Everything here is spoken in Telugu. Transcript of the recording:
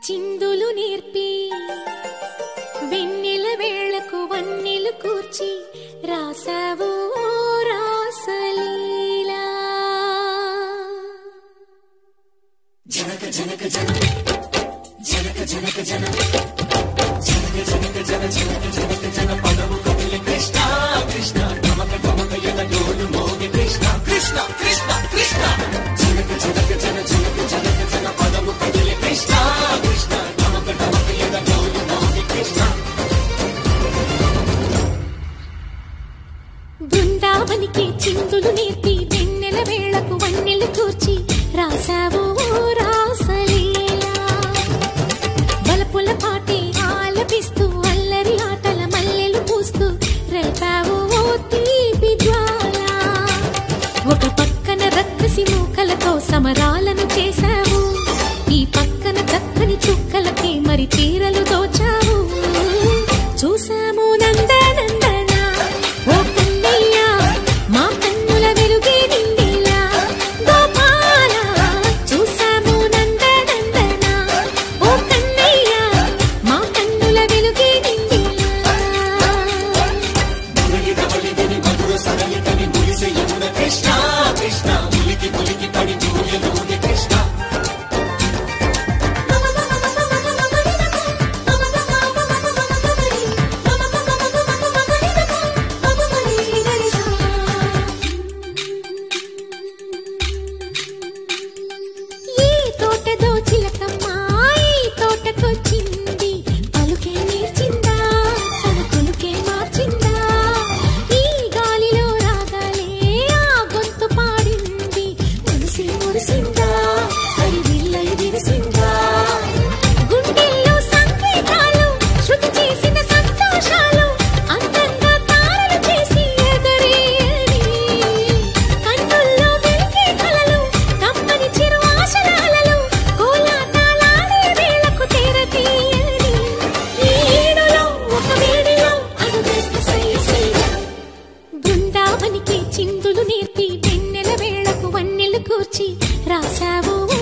చిందులు నేర్పి వెన్నెల వేళకు వన్నెలు కూర్చి రాసావు ఓ రాసలీలా బృందావనికి చిందులు నేర్పి వెన్నెల వేళకు వన్నెలు కూర్చి రాసావు ఓ రాసలీలా బలపుల పాటే ఆలపిస్తూ అల్లరి ఆటల మల్లెలు పూస్తూ రేపావు ఓ తీపి జ్వాల ఒక పక్కన రక్కసి మూకలతో సమరాలను చేశావు ఈ పక్కన చక్కని చుక్కలకి మరి చీరలు దోచావు చూసాము నందనందన ఓ కన్నయ్య మా కన్నుల వెలుగే నిండిలా గోపాల చూసాము నందనందన ఓ కన్నయ్య మా కన్నుల వెలుగే నిండిలా ఈ తోటదో చిలకమ్మ ఈ తోటకొచ్చింది పలుకే నేర్చిందా తన కొలుకే మార్చిందా ఈ గాలిలో రాగాలే ఆ గొంతు పాడింది మురిసి మురిసిందా అది విల్లలు విరిసిందా గుండెల్లో సంకేతాలు శృతి చేసిన సంతోషాలు అందంగా తారలు చేసి ఎగరేయని కన్నుల్లో వెలిగే కలలు కమ్మని చిరు ఆశల అలలు కోలాటాలాడే వేళకు తెరతీయని ఈ ఈడులో ఒక వేడిలో అడుగేస్తే సై సైగా బృందావనికి చిందులు నేర్పి వెన్నెల వేళకు వన్నెలు కూర్చి రాసావు